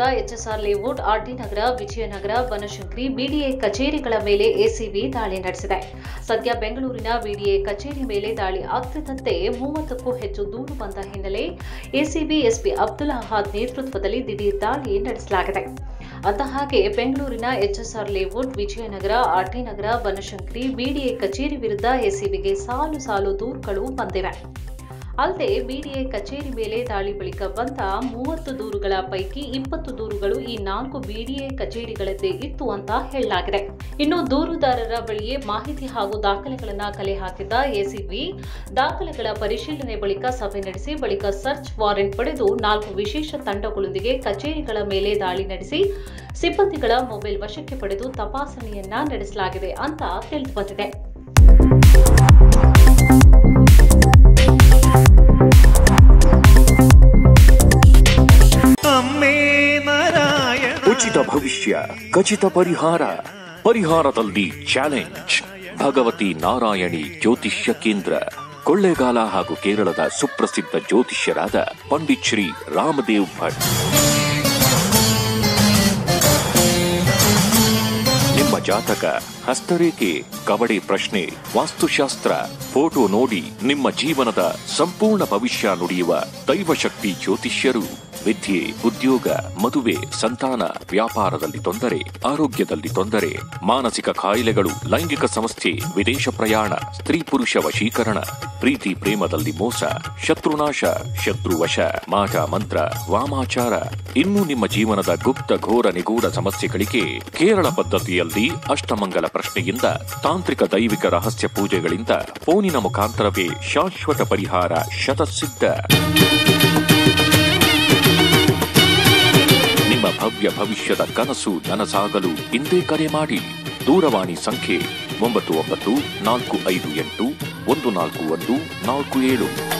HSR layout RT Nagar Vijayanagar Banashankari BDA ಕಚೇರಿಗಳ ಮೇಲೆ ACB ದಾಳಿ ನಡೆಸಿದೆ ಸದ್ಯ ಬೆಂಗಳೂರಿನ ಬಿಡಿಎ ಕಚೇರಿ ಮೇಲೆ ದಾಳಿ ಆಗ್ತಿದ್ದಂತೆ ಮೂವತ್ತಕ್ಕೂ ಹೆಚ್ಚು ದೂರು ಬಂದ ಹಿನ್ನೆಲೆ ಎಸಿಬಿ ಎಸ್ಪಿ ಅಬ್ದುಲ್ ಅಹಾದ್ ನೇತೃತ್ವದಲ್ಲಿ ದಿಢೀರ್ ದಾಳಿ ನಡೆಸಲಾಗಿದೆ ಅಂದ ಹಾಗೆ ಬೆಂಗಳೂರಿನ HSR layout Vijayanagar RT Nagar Banashankari BDA ಕಚೇರಿ ವಿರುದ್ಧ ಎಸಿಬಿಗೆ ಸಾಲು ಸಾಲು ದೂರುಗಳು ಬಂದಿವೆ ಅಲ್ಲದೆ ಬಿಡಿಎ ಕಚೇರಿ ಮೇಲೆ ದಾಳಿ ಬಳಿಕ ಬಂದ ಮೂವತ್ತು ದೂರುಗಳ ಪೈಕಿ ಇಪ್ಪತ್ತು ದೂರುಗಳು ಈ ನಾಲ್ಕು ಬಿಡಿಎ ಕಚೇರಿಗಳದ್ದೇ ಇತ್ತು ಅಂತ ಹೇಳಲಾಗಿದೆ ಇನ್ನು ದೂರುದಾರರ ಬಳಿಯೇ ಮಾಹಿತಿ ಹಾಗೂ ದಾಖಲೆಗಳನ್ನು ಕಲೆ ಹಾಕಿದ್ದ ಎಸಿಬಿ ದಾಖಲೆಗಳ ಪರಿಶೀಲನೆ ಬಳಿಕ ಸಭೆ ನಡೆಸಿ ಬಳಿಕ ಸರ್ಚ್ ವಾರೆಂಟ್ ಪಡೆದು ನಾಲ್ಕು ವಿಶೇಷ ತಂಡಗಳೊಂದಿಗೆ ಕಚೇರಿಗಳ ಮೇಲೆ ದಾಳಿ ನಡೆಸಿ ಸಿಬ್ಬಂದಿಗಳ ಮೊಬೈಲ್ ವಶಕ್ಕೆ ಪಡೆದು ತಪಾಸಣೆಯನ್ನ ನಡೆಸಲಾಗಿದೆ ಅಂತ ತಿಳಿದು ಬಂದಿದೆ ಅಮ್ಮೇ ನಾರಾಯಣ ಉಚಿತ ಭವಿಷ್ಯ ಖಚಿತ ಪರಿಹಾರ ಪರಿಹಾರದಲ್ಲಿ ಚಾಲೆಂಜ್ ಭಗವತಿ ನಾರಾಯಣಿ ಜ್ಯೋತಿಷ್ಯ ಕೇಂದ್ರ ಕೊಳ್ಳೇಗಾಲ ಹಾಗೂ ಕೇರಳದ ಸುಪ್ರಸಿದ್ಧ ಜ್ಯೋತಿಷ್ಯರಾದ ಪಂಡಿತ್ ಶ್ರೀ ರಾಮದೇವ್ ಭಟ್ ನಿಮ್ಮ ಜಾತಕ ಹಸ್ತರೇಖೆ ಕಬಡ್ಡಿ ಪ್ರಶ್ನೆ ವಾಸ್ತುಶಾಸ್ತ್ರ ಫೋಟೋ ನೋಡಿ ನಿಮ್ಮ ಜೀವನದ ಸಂಪೂರ್ಣ ಭವಿಷ್ಯ ನುಡಿಯುವ ದೈವಶಕ್ತಿ ಜ್ಯೋತಿಷ್ಯರು ವಿದ್ಯೆ ಉದ್ಯೋಗ ಮದುವೆ ಸಂತಾನ ವ್ಯಾಪಾರದಲ್ಲಿ ತೊಂದರೆ ಆರೋಗ್ಯದಲ್ಲಿ ತೊಂದರೆ ಮಾನಸಿಕ ಕಾಯಿಲೆಗಳು ಲೈಂಗಿಕ ಸಮಸ್ಯೆ ವಿದೇಶ ಪ್ರಯಾಣ ಸ್ತ್ರೀ ಪುರುಷ ವಶೀಕರಣ ಪ್ರೀತಿ ಪ್ರೇಮದಲ್ಲಿ ಮೋಸ ಶತ್ರುನಾಶ ಶತ್ರುವಶ ಮಾಟ ಮಂತ್ರ ವಾಮಾಚಾರ ಇನ್ನು ನಿಮ್ಮ ಜೀವನದ ಗುಪ್ತ ಘೋರ ನಿಗೂಢ ಸಮಸ್ಯೆಗಳಿಗೆ ಕೇರಳ ಪದ್ಧತಿಯಲ್ಲಿ ಅಷ್ಟಮಂಗಲ ಪ್ರಶ್ನೆಯಿಂದ ತಾಂತ್ರಿಕ ದೈವಿಕ ರಹಸ್ಯ ಪೂಜೆಗಳಿಂದ ಫೋನಿನ ಮುಖಾಂತರವೇ ಶಾಶ್ವತ ಪರಿಹಾರ ಶತಸಿದ್ಧ ನಿಮ್ಮ ಭವ್ಯ ಭವಿಷ್ಯದ ಕನಸು ನನಸಾಗಲು ಇಂದೇ ಕರೆ ಮಾಡಿ ದೂರವಾಣಿ ಸಂಖ್ಯೆ ಒಂಬತ್ತು ಒಂಬತ್ತು ನಾಲ್ಕು ಐದು ಎಂಟು ಒಂದು ನಾಲ್ಕು ಒಂದು ನಾಲ್ಕು ಏಳು